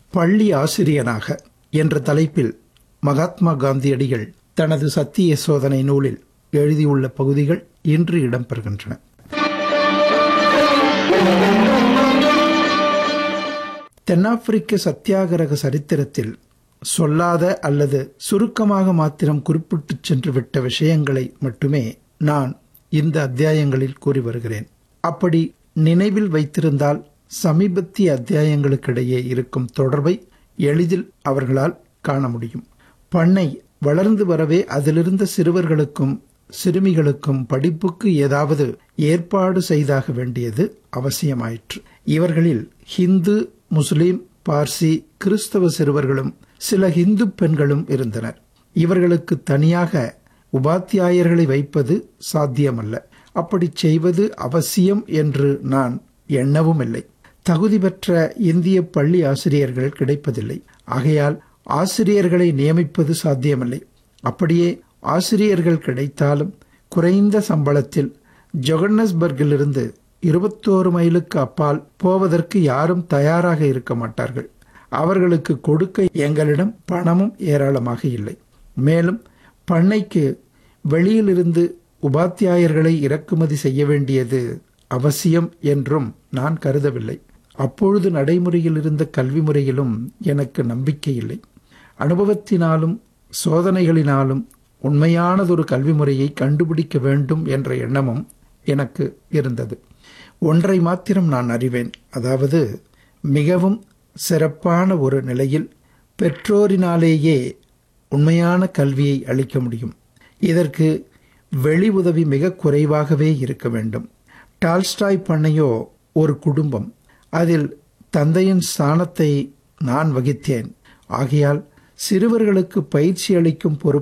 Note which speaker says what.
Speaker 1: பள்ளி ஆசிரியனாக என்ற தலைப்பில் மகாத்மா காந்தியடிகள் தனது சத்திய சோதனை நூலில் எழுதியுள்ள பகுதிகள் இன்று இடம்பெறுகின்றன தென்னாப்பிரிக்க சத்தியாகிரக சரித்திரத்தில் சொல்லாத அல்லது சுருக்கமாக மாத்திரம் குறிப்பிட்டுச் சென்று விட்ட விஷயங்களை மட்டுமே நான் இந்த அத்தியாயங்களில் கூறி வருகிறேன் அப்படி நினைவில் வைத்திருந்தால் சமீபத்திய அத்தியாயங்களுக்கிடையே இருக்கும் தொடர்பை எளிதில் அவர்களால் காண முடியும் பண்ணை வளர்ந்து வரவே அதிலிருந்த சிறுவர்களுக்கும் சிறுமிகளுக்கும் படிப்புக்கு ஏதாவது ஏற்பாடு செய்தாக வேண்டியது அவசியமாயிற்று இவர்களில் ஹிந்து முஸ்லிம் பார்சி கிறிஸ்தவ சிறுவர்களும் சில இந்து பெண்களும் இருந்தனர் இவர்களுக்கு தனியாக உபாத்தியாயர்களை வைப்பது சாத்தியமல்ல அப்படி செய்வது அவசியம் என்று நான் எண்ணவும் இல்லை தகுதி பெற்ற இந்திய பள்ளி ஆசிரியர்கள் கிடைப்பதில்லை ஆகையால் ஆசிரியர்களை நியமிப்பது சாத்தியமில்லை அப்படியே ஆசிரியர்கள் கிடைத்தாலும் குறைந்த சம்பளத்தில் ஜொகன்னஸ்பர்கிலிருந்து இருபத்தோரு மைலுக்கு அப்பால் போவதற்கு யாரும் தயாராக இருக்க மாட்டார்கள் அவர்களுக்கு கொடுக்க எங்களிடம் பணமும் ஏராளமாக இல்லை மேலும் பண்ணைக்கு வெளியிலிருந்து உபாத்தியாயர்களை இறக்குமதி செய்ய வேண்டியது அவசியம் என்றும் நான் கருதவில்லை அப்பொழுது நடைமுறையில் இருந்த கல்வி முறையிலும் எனக்கு நம்பிக்கை இல்லை அனுபவத்தினாலும் சோதனைகளினாலும் உண்மையானதொரு கல்வி முறையை கண்டுபிடிக்க வேண்டும் என்ற எண்ணமும் எனக்கு இருந்தது ஒன்றை மாத்திரம் நான் அறிவேன் அதாவது மிகவும் சிறப்பான ஒரு நிலையில் பெற்றோரினாலேயே உண்மையான கல்வியை அளிக்க முடியும் இதற்கு வெளி உதவி மிக குறைவாகவே இருக்க வேண்டும் டால்ஸ்டாய் பண்ணையோ ஒரு குடும்பம் அதில் தந்தையின் ஸ்தானத்தை நான் வகித்தேன் ஆகையால் சிறுவர்களுக்கு பயிற்சி அளிக்கும் பொறுப்பு